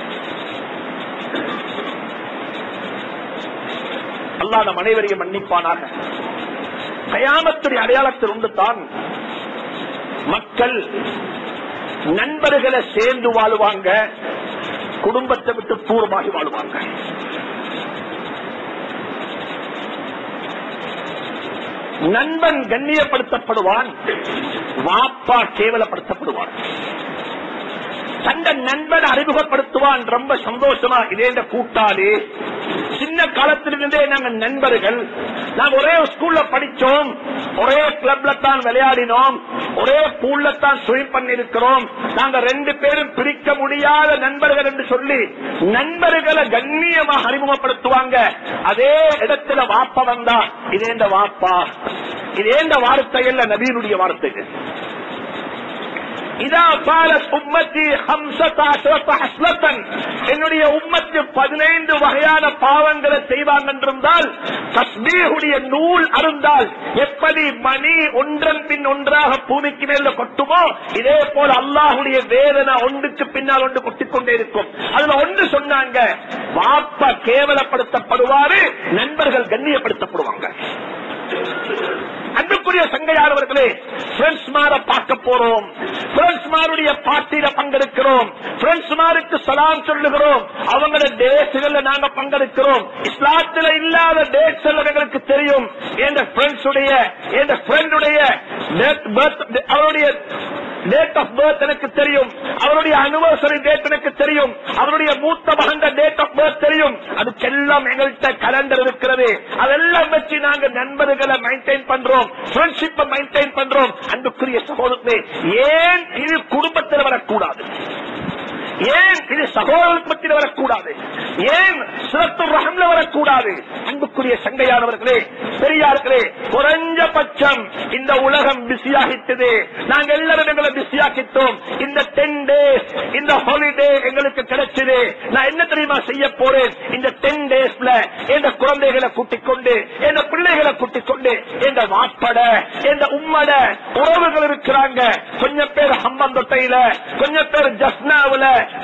அல்லாஹ் நம் அனைவரையும் மன்னிப்பானாக கயாமத்துடைய அடையாளத்தில் ஒன்று தான் மக்கள் நண்பர்களை சேர்ந்து வாழுவாங்க குடும்பத்தை விட்டு தூரமாகி வாழுவாங்க நண்பன் கண்ணியப்படுத்தப்படுவான் வாப்பா கேவலப்படுத்தப்படுவான் தந்த நண்பன் அறிமுகப்படுத்துவான் ரொம்ப சந்தோஷமா இதே இந்த கூட்டாளி சின்ன காலத்திலிருந்தே நாங்க நண்பர்கள் நாங்க ஒரே ஸ்கூல்ல படிச்சோம் ஒரே கிளப்ல தான் விளையாடினோம் ஒரே பூல்ல தான் ஸ்விம் பண்ணிருக்கிறோம் நாங்க ரெண்டு பேரும் பிரிக்க முடியாத நண்பர்கள் என்று சொல்லி நண்பர்களை கண்ணியமாக அறிமுகப்படுத்துவாங்க அதே இடத்துல வாப்பா வந்தா இதே இந்த வாப்பா இதே இந்த வார்த்தை அல்ல நபீனுடைய வார்த்தை இதா பாலத் உம்மத்தி ஹம்சத அஷ்ரத ஹஸ்லத்தன் என்னுடைய உம்மத்து பதினைந்து வகையான பாவங்களை செய்வாங்க என்றிருந்தால் தஸ்பீஹுடைய நூல் அருந்தால் எப்படி மணி ஒன்றன் பின் ஒன்றாக பூமிக்கு மேல கொட்டுமோ இதே போல அல்லாஹுடைய வேதனை ஒன்றுக்கு பின்னால் ஒன்று கொட்டிக் கொண்டே இருக்கும் அதுல ஒன்று சொன்னாங்க வாப்பா கேவலப்படுத்தப்படுவாரு நண்பர்கள் கண்ணியப்படுத்தப்படுவாங்க அன்புக்குரிய சங்கையானவர்களே பிரெண்ட்ஸ் மார பார்க்க போறோம் பிரெண்ட்ஸ் மாருடைய பார்ட்டியில பங்கெடுக்கிறோம் பிரெண்ட்ஸ் மாருக்கு சலாம் சொல்லுகிறோம் அவங்களோட டேட்ஸ்கள்ல நாங்க பங்கெடுக்கிறோம் இஸ்லாத்துல இல்லாத டேட்ஸ் எல்லாம் எங்களுக்கு தெரியும் என் ஃப்ரெண்ட்ஸ் உடைய என் ஃப்ரெண்டுடைய அவருடைய டேட் ஆஃப் பர்த் எனக்கு தெரியும் அவருடைய அனிவர்சரி டேட் எனக்கு தெரியும் அவருடைய மூத்த மகந்த டேட் ஆஃப் பர்த் தெரியும் அதுக்கெல்லாம் எங்கள்கிட்ட கலண்டர் இருக்கிறது அதெல்லாம் வச்சு நாங்க நண்பர்களை மெயின்டைன் பண்றோம் ஃப்ரெண்ட்ஷிப்பை மெயின்டைன் பண்றோம் அன்புக்குரிய சகோதரத்தை ஏன் இது குடும்பத்தில் வரக்கூடாது ஏன் இது சகோதரத்தில் வரக்கூடாது ஏன் சிறப்பு ரகம்ல வரக்கூடாது அன்புக்குரிய சங்கையானவர்களே பெரியார்களே குறைஞ்சபட்சம் இந்த உலகம் பிஸியாகிட்டது நாங்க எல்லாரும் எங்களை பிஸியாக்கிட்டோம் இந்த டென் டேஸ் இந்த ஹாலிடே எங்களுக்கு கிடைச்சது நான் என்ன தெரியுமா செய்ய போறேன் இந்த டென் டேஸ்ல எந்த குழந்தைகளை கூட்டிக் கொண்டு எந்த பிள்ளைகளை கூட்டிக் கொண்டு எந்த வாப்பட எந்த உம்மட உறவுகள் இருக்கிறாங்க கொஞ்சம் பேர் ஹம்பந்தொட்டையில கொஞ்சம் பேர் ஜஸ்னாவுல கொஞ்சம் பேர்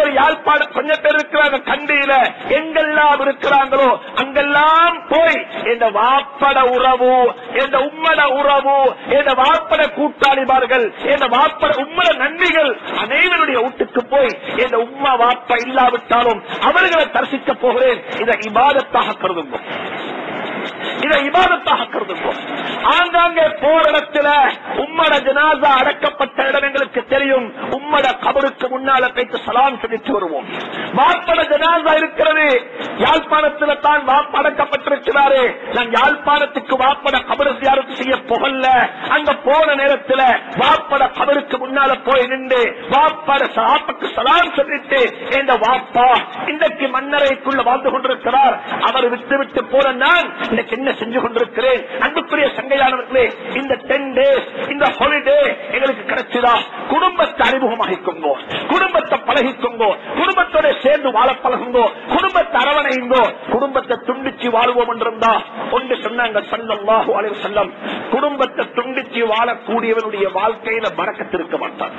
பேர் யாழ்ப்பாணம் கொஞ்ச பேர் இருக்கிறாங்க கண்டியில எங்கெல்லாம் இருக்கிறாங்களோ அங்கெல்லாம் போய் இந்த வாப்பட உறவு இந்த உம்மட உறவு இந்த வாப்பட கூட்டாளிமார்கள் இந்த வாப்பட உம்மட நன்மைகள் அனைவருடைய வீட்டுக்கு போய் இந்த உம்மா வாப்பா இல்லாவிட்டாலும் அவர்களை தரிசிக்க போகிறேன் இதை இபாதத்தாக கருதுங்க இதை இபாதத்தாக கருதுவோம் ஆங்காங்கே போற இடத்துல உம்மட ஜனாசா அடக்கப்பட்ட இடம் எங்களுக்கு தெரியும் உம்மட கபருக்கு முன்னால போய்த்து சலாம் சொல்லிட்டு வருவோம் வாப்பட ஜனாசா இருக்கிறது யாழ்ப்பாணத்துல தான் வாப்ப அடக்கப்பட்டிருக்கிறாரு நான் யாழ்ப்பாணத்துக்கு வாப்பட கபரு சியாரத்து செய்ய போகல அங்க போன நேரத்துல வாப்பட கபருக்கு முன்னால போய் நின்று வாப்பட சாப்புக்கு சலாம் சொல்லிட்டு இந்த வாப்பா இன்றைக்கு மன்னரைக்குள்ள வாழ்ந்து கொண்டிருக்கிறார் அவர் விட்டு விட்டு போற நான் இன்னைக்கு என்ன செஞ்சு கொண்டிருக்கிறேன் அன்புக்குரிய சங்கையானவர்களே இந்த டென் டேஸ் இந்த ஹாலிடே எங்களுக்கு கிடைச்சதா குடும்பத்தை அறிமுகமாகிக்கோங்கோ குடும்பத்தை பழகிக்கோங்கோ குடும்பத்தோட சேர்ந்து வாழ பழகுங்கோ குடும்பத்தை அரவணைங்கோ குடும்பத்தை துண்டிச்சு வாழ்வோம் என்றிருந்தா ஒன்று சொன்னாங்க சல்லல்லாஹு அலைஹி வஸல்லம் குடும்பத்தை துண்டிச்சு வாழக்கூடியவனுடைய வாழ்க்கையில பறக்கத்திருக்க மாட்டான்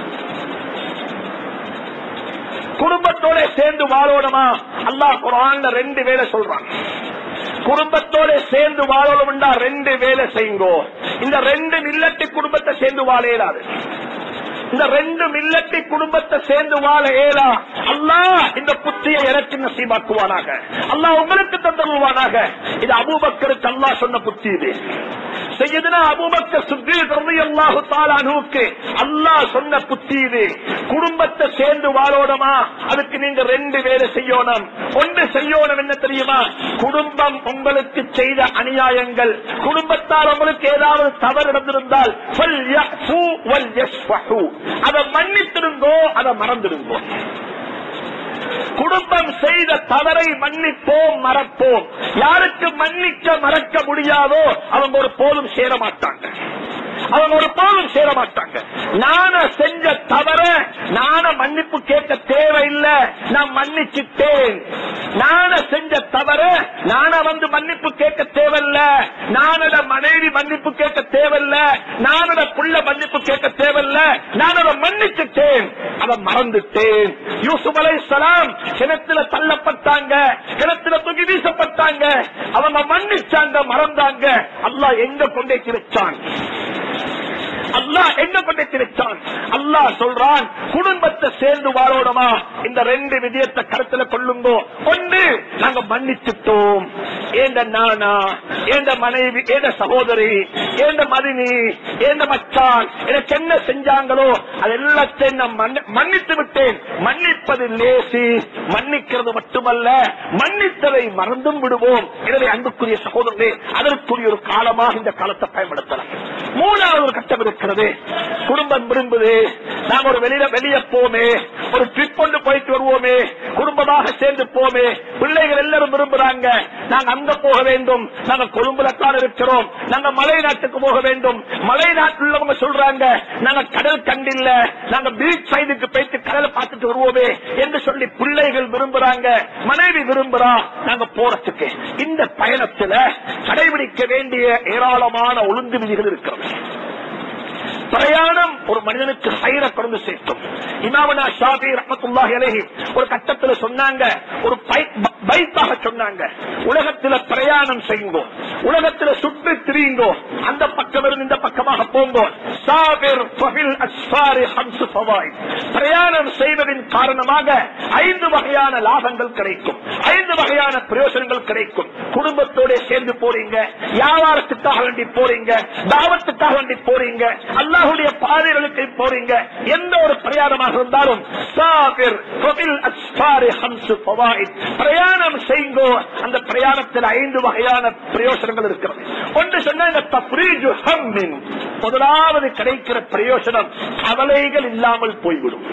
குடும்பத்தோட சேர்ந்து வாழணுமா அல்லாஹ் குரான்ல ரெண்டு வேலை சொல்றான் குடும்பத்தோட சேர்ந்து வாழணும்டா ரெண்டு வேலை செய்யுங்கோ இந்த ரெண்டு மில்லட்டி குடும்பத்தை சேர்ந்து வாழ இயலாது இந்த ரெண்டு மில்லட்டி குடும்பத்தை சேர்ந்து வாழ ஏலா அல்லாஹ் இந்த புத்தியை எனக்கு நசீபாக்குவானாக அல்லாஹ் உங்களுக்கு தந்தருவானாக இது அபூபக்கருக்கு அல்லாஹ் சொன்ன புத்தி இது செய்யதுனா அபூபக்கர் சுத்தீர் ரலியல்லாஹு தஆலா அன்ஹுக்கு அல்லாஹ் சொன்ன புத்தி இது குடும்பத்தை சேர்ந்து வாழோணுமா அதுக்கு நீங்க ரெண்டு வேலை செய்யணும் ஒன்று செய்யணும் என்ன தெரியுமா குடும்பம் உங்களுக்கு செய்த அநியாயங்கள் குடும்பத்தால் உங்களுக்கு ஏதாவது தவறு நடந்திருந்தால் ஃபல்யஃபு வல்யஸ்ஃபஹு. அதை மன்னித்திருங்கோ அதை மறந்திருங்கோ குடும்பம் செய்த தவறை மன்னிப்போம் மறப்போம் யாருக்கு மன்னிக்க மறக்க முடியாதோ அவங்க ஒரு போதும் சேர மாட்டாங்க அவங்க ஒரு போதும் சேர மாட்டாங்க நான செஞ்ச தவற நான மன்னிப்பு கேட்க தேவையில்லை நான் மன்னிச்சுட்டேன் நான செஞ்ச தவற நான வந்து மன்னிப்பு கேட்க தேவையில்ல நானோட மனைவி மன்னிப்பு கேட்க தேவையில்ல நானோட புள்ள மன்னிப்பு கேட்க தேவையில்ல நான் அதை மன்னிச்சுட்டேன் அதை மறந்துட்டேன் யூசுப் அலைஹிஸ்ஸலாம் கிணத்துல தள்ளப்பட்டாங்க கிணத்துல தூக்கி வீசப்பட்டாங்க அவங்க மன்னிச்சாங்க மறந்தாங்க அல்லாஹ் எங்க கொண்டேச்சு வச்சான் அல்லாஹ் எங்க கொண்டேச்சு வச்சான் அல்லாஹ் சொல்றான் குடும்பத்தை சேர்ந்து வாழோடமா இந்த ரெண்டு விஜயத்தை கருத்துல கொள்ளுங்கோ ஒன்று நாங்க மன்னிச்சுட்டோம் ஏந்த நானா ஏந்த மனைவி ஏந்த சகோதரி ஏந்த மதினி ஏந்த மச்சான் எனக்கு என்ன செஞ்சாங்களோ அது எல்லாத்தையும் நான் மன்னி- மன்னித்து விட்டேன் மன்னிப்பது லேசி மன்னிக்கிறது மட்டுமல்ல மன்னித்ததை மறந்தும் விடுவோம் எனவே அன்புக்குரிய சகோதரர்களே அதற்குரிய ஒரு காலமாக இந்த காலத்தை பயன்படுத்தலாம் மூணாவது ஒரு கட்டம் இருக்கிறது குடும்பம் விரும்புது நாங்க ஒரு வெளியில வெளிய போமே ஒரு ட்ரிப் கொண்டு போயிட்டு வருவோமே குடும்பமாக சேர்ந்து போமே பிள்ளைகள் எல்லாரும் விரும்புறாங்க நாங்க அங்க போக வேண்டும் நாங்க கொழும்புல தான் இருக்கிறோம் நாங்க மலை நாட்டுக்கு போக வேண்டும் மலை நாட்டில் உள்ளவங்க சொல்றாங்க நாங்க கடல் கண்டில்ல நாங்க பீச் சைடுக்கு போயிட்டு கடலை பார்த்துட்டு வருவோமே என்று சொல்லி பிள்ளைகள் விரும்புறாங்க மனைவி விரும்புறா நாங்க போறதுக்கு இந்த பயணத்துல கடைபிடிக்க வேண்டிய ஏராளமான ஒழுங்கு விதிகள் இருக்கிறது பிரயாணம் ஒரு மனிதனுக்கு ஹைர கொண்டு சேர்க்கும் இமாமனா ஷாஃபி ரஹமத்துல்லாஹி அலைஹி ஒரு கட்டத்துல சொன்னாங்க ஒரு பை- ப- பைத்தாக சொன்னாங்க உலகத்துல பிரயாணம் செய்யுங்கோ உலகத்துல சுற்றி திரியுங்கோ அந்த பக்கம் இருந்து இந்த பக்கமாக போங்கோ சாபிர் ஃபபில் அஸ்ஃபாரி ஹம்சு ஃபவாயித். பிரயாணம் செய்வதின் காரணமாக ஐந்து வகையான லாபங்கள் கிடைக்கும் ஐந்து வகையான பிரயோஜனங்கள் கிடைக்கும் குடும்பத்தோட சேர்ந்து போறீங்க வியாபாரத்துக்காக வேண்டி போறீங்க தாவத்துக்காக வேண்டி போறீங்க அல்லாஹுடைய பாதைகளுக்கு போறீங்க எந்த ஒரு பிரயாணமாக இருந்தாலும் சாபிர் ஃபபில் அஸ்ஃபாரி ஹம்சு ஃபவாயித். பிரயாணம் செய்யுங்கோ அந்த பிரயாணத்தில் ஐந்து வகையான பிரயோஜனங்கள் இருக்கிறது ஒன்று சொன்னாங்க தஃப்ரீஜு ஹம்மின். முதலாவது கிடைக்கிற பிரயோஜனம் கவலைகள் இல்லாமல் போய்விடும்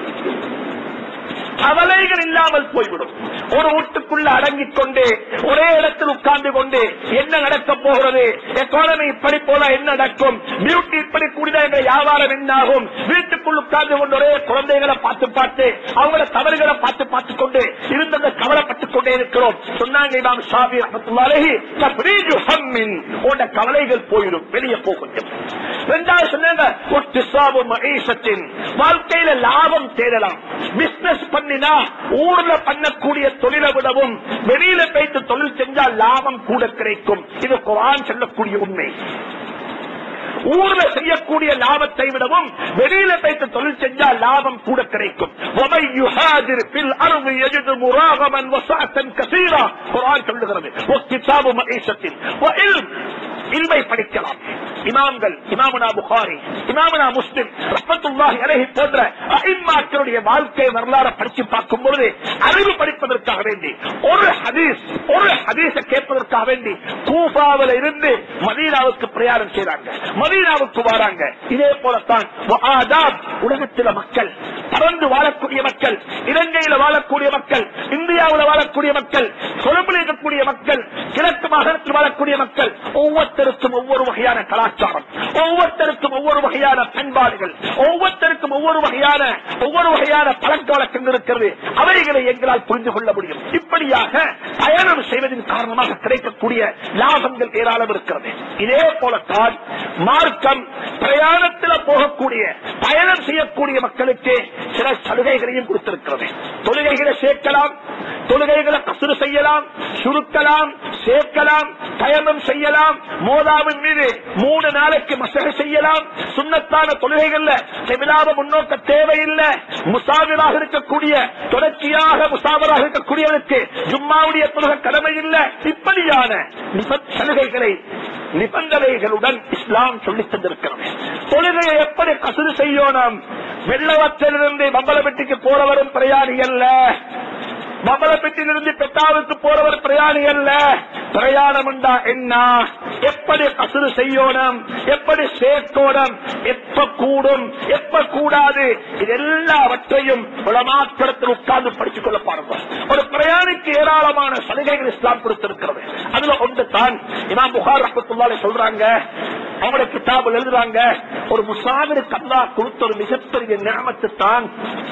கவலைகள் இல்லாமல் போய்விடும் ஒரு வீட்டுக்குள்ள அடங்கிக் கொண்டு ஒரே இடத்தில் உட்கார்ந்து கொண்டு என்ன நடக்க போகிறது எக்கானமி இப்படி போல என்ன நடக்கும் பியூட்டி இப்படி கூடினா எங்க வியாபாரம் என்னாகும் வீட்டுக்குள் உட்கார்ந்து கொண்டு ஒரே குழந்தைகளை பார்த்து பார்த்து அவங்கள தவறுகளை பார்த்து பார்த்து கொண்டு இருந்ததை கவலைப்பட்டுக் கொண்டே இருக்கிறோம் சொன்னாங்க இமாம் ஷாபி ரஹ்மத்துல்லாஹி தஃப்ரீஜு ஹம்மின் உன்ட கவலைகள் போயிடும் வெளியே போ கொஞ்சம் இரண்டாவது சொன்னாங்க ஒத்திசாபு மகேசத்தின் வாழ்க்கையில லாபம் தேடலாம் பிசினஸ் பண்ணினா ஊர்ல பண்ணக்கூடிய தொழிலை விடவும் வெளியில போயிட்டு தொழில் செஞ்சால் லாபம் கூட கிடைக்கும் இது குரான் சொல்லக்கூடிய உண்மை ஊர்ல செய்யக்கூடிய லாபத்தை விடவும் வெளியில போயிட்டு தொழில் செஞ்சால் லாபம் கூட கிடைக்கும் وَمَن يُهَاجِرْ فِي الْأَرْضِ يَجِدْ مُرَاغَمًا وَسَعَةً كَثِيرًا குர்ஆன் சொல்லுகிறது وَكِتَابُ مَعِيشَةٍ وَعِلْمٍ இல்மை படிக்கலாம் இமாம்கள் இமாமுனா புகாரி இமாமுனா முஸ்லிம் ரஹ்மத்துல்லாஹி அலைஹி போன்ற அஇம்மாக்களுடைய வாழ்க்கை வரலாறு படிச்சு பார்க்கும் பொழுது அறிவு படிப்பதற்காக வேண்டி ஒரு ஹதீஸ் ஒரு ஹதீஸ கேட்பதற்காக வேண்டி கூஃபாவில இருந்து மதீனாவுக்கு பிரயாணம் செய்றாங்க மதீனாவுக்கு வராங்க இதே போலத்தான் ஆதாப் உலகத்தில மக்கள் பறந்து வாழக்கூடிய மக்கள் இலங்கையில வாழக்கூடிய மக்கள் இந்தியாவில் வாழக்கூடிய மக்கள் கொழும்பில் இருக்கக்கூடிய மக்கள் கிழக்கு மாகாணத்தில் வாழக்கூடிய மக்கள் ஒவ்வொருத்தருக்கும் ஒவ்வொரு வகையான கலாச்சாரம் ஒவ்வொருத்தருக்கும் ஒவ்வொரு வகையான பண்பாடுகள் ஒவ்வொருத்தருக்கும் ஒவ்வொரு வகையான ஒவ்வொரு வகையான பழக்க வழக்கங்கள் இருக்கிறது அவைகளை எங்களால் புரிந்து கொள்ள முடியும் இப்படியாக பயணம் செய்வதன் காரணமாக கிடைக்கக்கூடிய லாபங்கள் ஏராளம் இருக்கிறது இதே போலத்தான் மார்க்கம் பிரயாணத்தில் போகக்கூடிய பயணம் செய்யக்கூடிய மக்களுக்கு சில சலுகைகளையும் கொடுத்திருக்கிறது தொழுகைகளை சேர்க்கலாம் தொழுகைகளை கசுறு செய்யலாம் சுருக்கலாம் சேர்க்கலாம் பயணம் செய்யலாம் மோதாவின் மீது மூணு நாளைக்கு மசக செய்யலாம் சுண்ணத்தான தொழுகைகள்ல செவிலாப முன்னோக்க தேவையில்லை முசாவிராக இருக்கக்கூடிய தொடர்ச்சியாக முசாவராக இருக்கக்கூடியவருக்கு ஜும்மாவுடைய தொழுகை கடமை இல்லை இப்படியான நிப- சலுகைகளை நிபந்தனைகளுடன் இஸ்லாம் சொல்லித் தந்திருக்கிறது தொழுகையை எப்படி கசுறு செய்யணும் வெள்ளவத்திலிருந்து பம்பலப்பட்டிக்கு போறவரும் பிரயாணி அல்ல பம்பலப்பட்டியிலிருந்து பெட்டாவுக்கு போறவர் பிரயாணி அல்ல பிரயாணம் உண்டா என்ன எப்படி கசுறு செய்யணும் எப்படி சேர்க்கணும் எப்ப கூடும் எப்ப கூடாது இது எல்லாவற்றையும் உலமாத்திரத்தில் உட்கார்ந்து படித்துக் கொள்ள பாருங்க ஒரு பிரயாணிக்கு ஏராளமான சலுகைகள் இஸ்லாம் கொடுத்திருக்கிறது அதுல ஒன்று தான் இமாம் புகார் ரஹமத்துல்லாலே சொல்றாங்க அவங்களோட கிதாபில் எழுதுறாங்க ஒரு முசாவிற்கு அல்லா கொடுத்த ஒரு மிகப்பெரிய நியமத்து தான்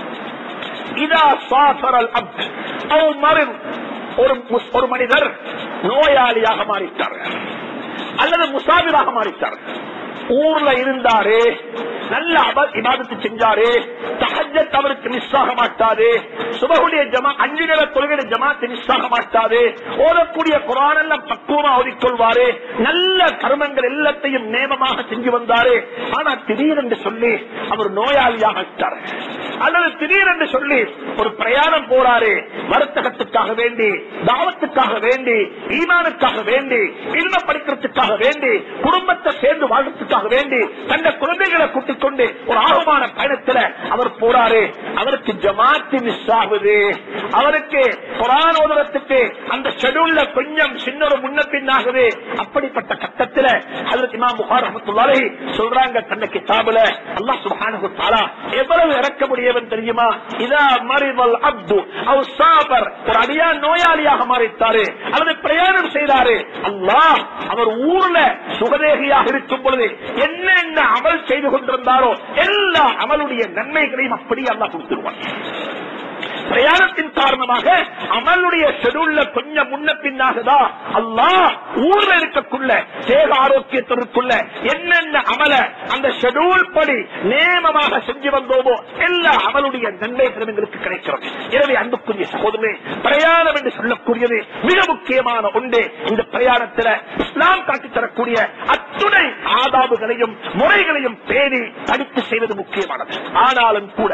இதா சாஃபரல் அப்த் அவ் மரின் ஒரு முஸ்- ஒரு மனிதர் நோயாளியாக மாறிட்டார் அல்லது முசாபிராக மாறிட்டார் ஊர்ல இருந்தாரு நல்ல அப- இபாதத்து செஞ்சாரு தஹஜத் அவருக்கு மிஸ் ஆக மாட்டாது சுபகுடைய ஜமா அஞ்சு நேர தொழுகை ஜமாத்து மிஸ் ஆக மாட்டாது ஓதக்கூடிய குரான் எல்லாம் பக்குவமா ஓதிக்கொள்வாரு நல்ல கர்மங்கள் எல்லாத்தையும் நேமமாக செஞ்சு வந்தாரு ஆனா திடீரென்று சொல்லி அவர் நோயாளியாக விட்டார் அல்லது திடீரென்று சொல்லி ஒரு பிரயாணம் போறாரு வர்த்தகத்துக்காக வேண்டி தாவத்துக்காக வேண்டி ஈமானுக்காக வேண்டி இல்ம படிக்கிறதுக்காக வேண்டி குடும்பத்தை சேர்ந்து வாழ்றதுக்காக வேண்டி தந்த குழந்தைகளை கூட்டிக் கொண்டு ஒரு ஆர்வமான பயணத்துல அவர் போறாரு அவருக்கு ஜமாத்தி மிஸ் ஆகுது அவருக்கு குரான் ஓதுறதுக்கு அந்த ஷெடியூல்ல கொஞ்சம் சின்ன ஒரு முன்ன பின்னாகுது அப்படிப்பட்ட கட்டத்துல அதற்கு இமாம் புகார் ரஹமத்துல்லாஹி சொல்றாங்க தன்னை கிதாபுல அல்லாஹ் சுப்ஹானஹு தஆலா எவ்வளவு இறக்க முடியவன் தெரியுமா இதா மரிதல் அப்து அவ் சாபர் ஒரு அடியான் நோயாளியாக மாறித்தாரு அல்லது பிரயாணம் செய்தாரு அல்லாஹ் அவர் ஊர்ல சுகதேகியாக இருக்கும் பொழுது என்னென்ன அமல் செய்து கொண்டிருந்தாரோ எல்லா அமலுடைய நன்மைகளையும் அப்படியே அல்லாஹ் கொடுத்துருவான் பிரயாணத்தின் காரணமாக அமலுடைய ஷெடியூல்ல கொஞ்சம் முன்ன பின்னாகதா அல்லாஹ் ஊர்ல இருக்கக்குள்ள தேக ஆரோக்கியத்திற்குள்ள என்னென்ன அமல அந்த ஷெடியூல் படி நேமமாக செஞ்சு வந்தோமோ எல்லா அமலுடைய நன்மைகளும் எங்களுக்கு கிடைக்கிறது எனவே அன்புக்குரிய சகோதரே பிரயாணம் என்று சொல்லக்கூடியது மிக முக்கியமான ஒன்று இந்த பிரயாணத்தில் இஸ்லாம் காட்டித் தரக்கூடிய அத்துணை ஆதாபுகளையும் முறைகளையும் பேணி படித்து செய்வது முக்கியமானது ஆனாலும் கூட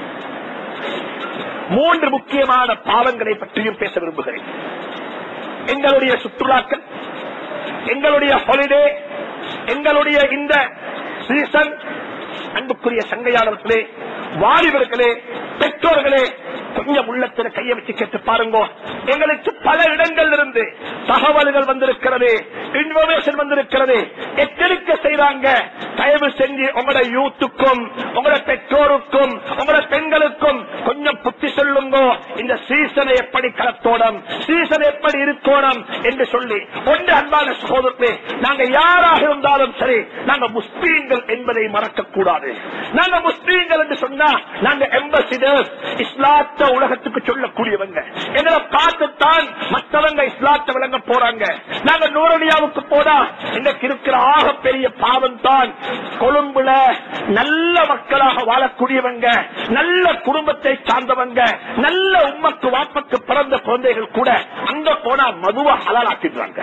மூன்று முக்கியமான பாவங்களை பற்றியும் பேச விரும்புகிறேன் எங்களுடைய சுற்றுலாக்கள் எங்களுடைய ஹாலிடே எங்களுடைய இந்த சீசன் அன்புக்குரிய சங்கையாளர்களே வாலிபர்களே பெற்றோர்களே கொஞ்சம் உள்ளத்துல கைய வச்சு கேட்டு பாருங்க எங்களுக்கு பல இடங்கள் இருந்து தகவல்கள் வந்திருக்கிறது இன்ஃபர்மேஷன் வந்திருக்கிறது எச்சரிக்கை செய்றாங்க தயவு செஞ்சு உங்களோட யூத்துக்கும் உங்களோட பெற்றோருக்கும் உங்களோட பெண்களுக்கும் கொஞ்சம் புத்தி சொல்லுங்க இந்த சீசனை எப்படி கலத்தோடம் சீசன் எப்படி இருக்கோணும் என்று சொல்லி ஒன்று அன்பான சகோதரர்களே நாங்க யாராக இருந்தாலும் சரி நாங்க முஸ்லீம்கள் என்பதை மறக்க கூடாது நாங்க முஸ்லீம்கள் என்று சொன்னா நாங்க எம்பசிடர்ஸ் இஸ்லாத்த உலகத்துக்கு சொல்லக்கூடியவங்க எங்களை பார்த்துத்தான் மற்றவங்க இஸ்லாத்தை விளங்க அங்க போறாங்க நாங்க நூரடியாவுக்கு போனா இன்னைக்கு இருக்கிற ஆக பெரிய பாவம் தான் கொழும்புல நல்ல மக்களாக வாழக்கூடியவங்க நல்ல குடும்பத்தை சார்ந்தவங்க நல்ல உம்மக்கு வாப்பக்கு பிறந்த குழந்தைகள் கூட அங்க போனா மதுவை ஹலாலாக்கிடுறாங்க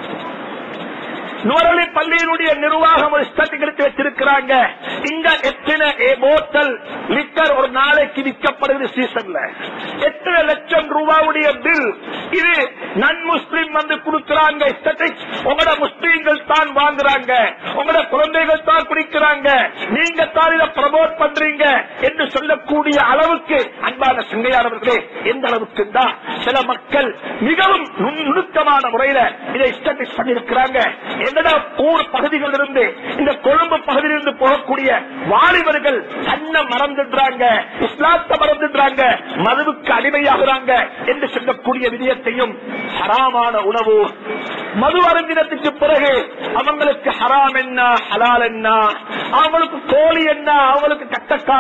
நுவரலி பள்ளியினுடைய நிர்வாகம் ஒரு ஸ்டட்டிக் எடுத்து வச்சிருக்கிறாங்க இங்க எத்தனை ஏ போத்தல் லிட்டர் ஒரு நாளைக்கு விற்கப்படுது சீசன்ல எத்தனை லட்சம் ரூபாவுடைய பில் இது நன் முஸ்லிம் வந்து கொடுக்கிறாங்க ஸ்டட்டிக் உங்களோட முஸ்லீம்கள் தான் வாங்குறாங்க உங்களோட குழந்தைகள் தான் குடிக்கிறாங்க நீங்க தான் இதை ப்ரமோட் பண்றீங்க என்று சொல்லக்கூடிய அளவுக்கு அன்பான சங்கையானவர்களே எந்த அளவுக்கு தான் சில மக்கள் மிகவும் நுண்- நுணுக்கமான முறையில இதை ஸ்டட்டிஸ் பண்ணியிருக்கிறாங்க எங்கட ஊர் பகுதிகளிலிருந்து இந்த கொழும்பு பகுதியிலிருந்து போகக்கூடிய வாலிபர்கள் தன்னை மறந்துடுறாங்க இஸ்லாத்தை மறந்துடுறாங்க மதுவுக்கு அடிமையாகிறாங்க என்று சொல்லக்கூடிய விடயத்தையும் ஹராமான உணவு மது அருந்தினத்துக்கு பிறகு அவங்களுக்கு ஹராம் என்ன ஹலால் என்ன அவங்களுக்கு கோழி என்ன அவங்களுக்கு கட்டக்கா